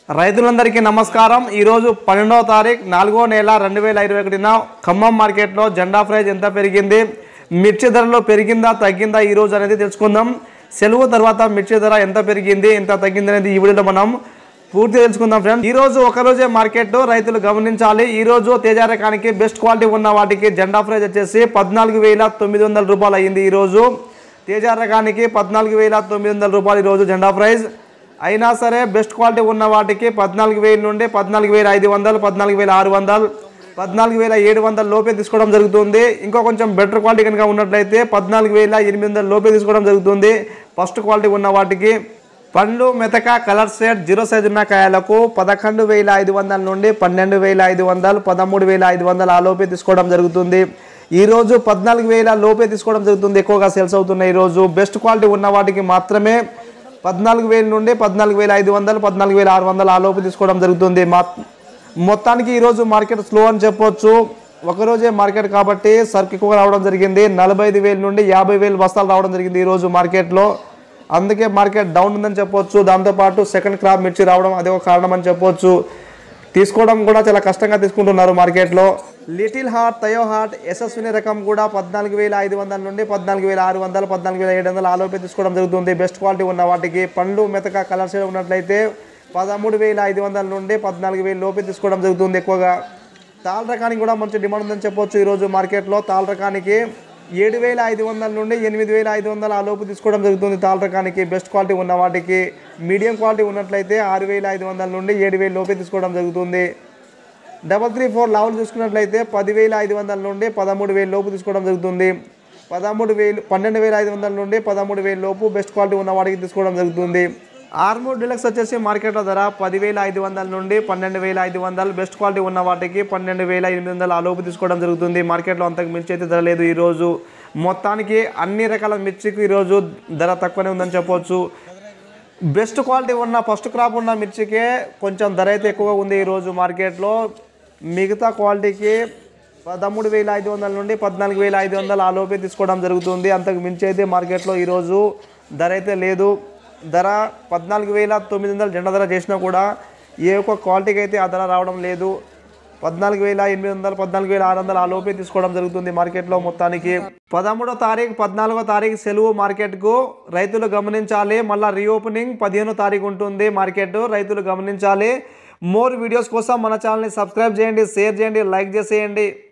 రైతులందరికీ నమస్కారం ఈరోజు పన్నెండవ తారీఖు నాలుగో నెల రెండు వేల ఇరవై ఒకటిన ఖమ్మం మార్కెట్లో జెండా ప్రైజ్ ఎంత పెరిగింది మిర్చి ధరలో పెరిగిందా తగ్గిందా ఈ రోజు అనేది తెలుసుకుందాం సెలవు తర్వాత మిర్చి ధర ఎంత పెరిగింది ఎంత తగ్గింది అనేది ఈ వీడియోలో మనం పూర్తి తెలుసుకుందాం ఫ్రెండ్ ఈ రోజు ఒక రోజే మార్కెట్ రైతులు గమనించాలి ఈ రోజు తేజ రకానికి బెస్ట్ క్వాలిటీ ఉన్న వాటికి జెండా ప్రైజ్ వచ్చేసి పద్నాలుగు వేల తొమ్మిది వందల రూపాయలు అయ్యింది ఈ రోజు తేజ రకానికి పద్నాలుగు వేల తొమ్మిది వందల రూపాయలు ఈరోజు జెండా ప్రైజ్ అయినా సరే బెస్ట్ క్వాలిటీ ఉన్న వాటికి పద్నాలుగు వేల నుండి పద్నాలుగు వేల ఐదు వందలు పద్నాలుగు వేల ఆరు వందలు పద్నాలుగు వేల ఏడు వందల లోపే తీసుకోవడం జరుగుతుంది ఇంకా కొంచెం బెటర్ క్వాలిటీ కనుక ఉన్నట్లయితే పద్నాలుగు వేల ఎనిమిది వందల లోపే తీసుకోవడం జరుగుతుంది ఫస్ట్ క్వాలిటీ ఉన్న వాటికి పండ్లు మెతక కలర్ సెట్ జీరో సైజు ఉన్న కాయలకు పదకొండు వేల ఐదు వందల నుండి పన్నెండు వేల ఐదు వందలు పదమూడు వేల ఐదు వందలు ఆ లోపే తీసుకోవడం జరుగుతుంది ఈ రోజు పద్నాలుగు వేల లోపే తీసుకోవడం జరుగుతుంది ఎక్కువగా సేల్స్ అవుతున్నాయి ఈ రోజు బెస్ట్ క్వాలిటీ ఉన్న వాటికి మాత్రమే పద్నాలుగు వేల నుండి పద్నాలుగు వేల ఐదు వందలు పద్నాలుగు వేల ఆరు వందలు ఆ లోపు తీసుకోవడం జరుగుతుంది మా మొత్తానికి ఈరోజు మార్కెట్ స్లో అని చెప్పొచ్చు ఒకరోజే మార్కెట్ కాబట్టి సరుకు ఎక్కువగా రావడం జరిగింది నలభై ఐదు వేల నుండి యాభై వేలు బస్తాలు రావడం జరిగింది ఈరోజు మార్కెట్లో అందుకే మార్కెట్ డౌన్ ఉందని చెప్పొచ్చు దాంతోపాటు సెకండ్ క్రాప్ మిర్చి రావడం అదే ఒక కారణం అని చెప్పొచ్చు తీసుకోవడం కూడా చాలా కష్టంగా తీసుకుంటున్నారు మార్కెట్లో లిటిల్ హార్ట్ తయో హార్ట్ యశస్విని రకం కూడా పద్నాలుగు వేల ఐదు వందల నుండి పద్నాలుగు వేల ఆరు వందలు పద్నాలుగు వేల ఏడు వందలు ఆలోపే తీసుకోవడం జరుగుతుంది బెస్ట్ క్వాలిటీ ఉన్న వాటికి పండ్లు మెతక కలర్ షేడ్ ఉన్నట్లయితే పదమూడు వేల ఐదు వందల నుండి పద్నాలుగు వేల లోపే తీసుకోవడం జరుగుతుంది ఎక్కువగా తాల్ రకానికి కూడా మంచి డిమాండ్ ఉందని చెప్పొచ్చు ఈరోజు మార్కెట్లో తాల్ రకానికి ఏడు వేల ఐదు వందల నుండి ఎనిమిది వేల ఐదు వందల ఆ లోపు తీసుకోవడం జరుగుతుంది తాల్ రకానికి బెస్ట్ క్వాలిటీ ఉన్న వాటికి మీడియం క్వాలిటీ ఉన్నట్లయితే ఆరు వేల ఐదు వందల నుండి ఏడు వేల లోపే తీసుకోవడం జరుగుతుంది డబల్ త్రీ ఫోర్ లావులు చూసుకున్నట్లయితే పదివేల ఐదు వందల నుండి పదమూడు వేల లోపు తీసుకోవడం జరుగుతుంది పదమూడు వేలు పన్నెండు వేల ఐదు వందల నుండి పదమూడు వేల లోపు బెస్ట్ క్వాలిటీ ఉన్న వాటికి తీసుకోవడం జరుగుతుంది ఆర్మూర్ డిలక్స్ వచ్చేసి మార్కెట్లో ధర పదివేల ఐదు వందల నుండి పన్నెండు వేల ఐదు వందలు బెస్ట్ క్వాలిటీ ఉన్న వాటికి పన్నెండు వేల ఎనిమిది వందలు ఆ లోపు తీసుకోవడం జరుగుతుంది మార్కెట్లో అంతకు మించి అయితే ధర లేదు ఈరోజు మొత్తానికి అన్ని రకాల మిర్చికి ఈరోజు ధర తక్కువనే ఉందని చెప్పొచ్చు బెస్ట్ క్వాలిటీ ఉన్న ఫస్ట్ క్రాప్ ఉన్న మిర్చికే కొంచెం ధర అయితే ఎక్కువగా ఉంది ఈరోజు మార్కెట్లో మిగతా క్వాలిటీకి పదమూడు వేల ఐదు వందల నుండి పద్నాలుగు వేల ఐదు వందలు ఆ లోపే తీసుకోవడం జరుగుతుంది అంతకు మించి అయితే మార్కెట్లో ఈరోజు ధర అయితే లేదు ధర పద్నాలుగు వేల తొమ్మిది వందల జెండా ధర చేసినా కూడా ఏ ఒక్క క్వాలిటీకి అయితే ఆ ధర రావడం లేదు పద్నాలుగు వేల ఎనిమిది వందలు పద్నాలుగు వేల ఆరు వందలు ఆ లోపే తీసుకోవడం జరుగుతుంది మార్కెట్లో మొత్తానికి పదమూడో తారీఖు పద్నాలుగో తారీఖు సెలవు మార్కెట్కు రైతులు గమనించాలి మళ్ళీ రీఓపెనింగ్ పదిహేనో తారీఖు ఉంటుంది మార్కెట్ రైతులు గమనించాలి మోర్ వీడియోస్ కోసం మన ఛానల్ని సబ్స్క్రైబ్ చేయండి షేర్ చేయండి లైక్ చేసేయండి